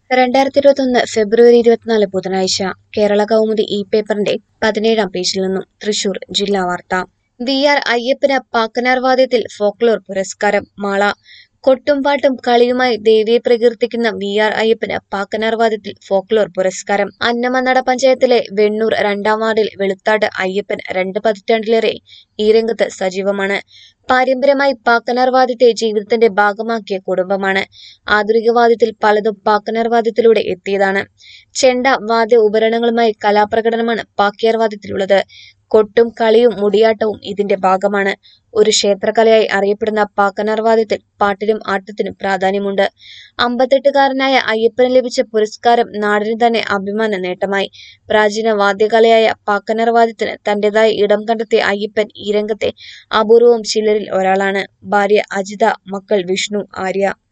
രണ്ടായിരത്തി ഇരുപത്തൊന്ന് ഫെബ്രുവരി ഇരുപത്തിനാല് ബുധനാഴ്ച കേരള കൗമുദി ഇ പേപ്പറിന്റെ പതിനേഴാം പേജിൽ നിന്നും തൃശൂർ ജില്ലാ വാർത്ത വി ആർ അയ്യപ്പന് പാക്കനാർ വാദ്യത്തിൽ ഫോക്ലോർ പുരസ്കാരം മാള കൊട്ടും പാട്ടും കളിയുമായി ദേവിയെ പ്രകീർത്തിക്കുന്ന വി ആർ അയ്യപ്പന് പാക്കനാർ വാദ്യത്തിൽ ഫോക്ലോർ പുരസ്കാരം അന്നമനട പഞ്ചായത്തിലെ വെണ്ണൂർ രണ്ടാം വാർഡിൽ വെളുത്താട് അയ്യപ്പൻ രണ്ട് പതിറ്റാണ്ടിലേറെ ഈ രംഗത്ത് സജീവമാണ് പാരമ്പര്യമായി പാക്കനാർ വാദ്യത്തെ ജീവിതത്തിന്റെ ഭാഗമാക്കിയ കുടുംബമാണ് ആധുനിക വാദ്യത്തിൽ പലതും പാക്കനാർ വാദ്യത്തിലൂടെ എത്തിയതാണ് ചെണ്ട വാദ്യ ഉപകരണങ്ങളുമായി കലാപ്രകടനമാണ് പാക്കിയാർ വാദ്യത്തിലുള്ളത് കൊട്ടും കളിയും മുടിയാട്ടവും ഇതിന്റെ ഭാഗമാണ് ഒരു ക്ഷേത്രകലയായി അറിയപ്പെടുന്ന പാക്കനാർ വാദ്യത്തിൽ പാട്ടിനും ആട്ടത്തിനും പ്രാധാന്യമുണ്ട് അമ്പത്തെട്ടുകാരനായ അയ്യപ്പന് ലഭിച്ച പുരസ്കാരം നാടിന് തന്നെ അഭിമാന നേട്ടമായി പ്രാചീന വാദ്യകലയായ പാക്കനാർ വാദ്യത്തിന് തന്റേതായ ഇടം കണ്ടെത്തിയ അയ്യപ്പൻ ഈ രംഗത്തെ അപൂർവം ചിലരിൽ ഒരാളാണ് ഭാര്യ അജിത മക്കൾ വിഷ്ണു ആര്യ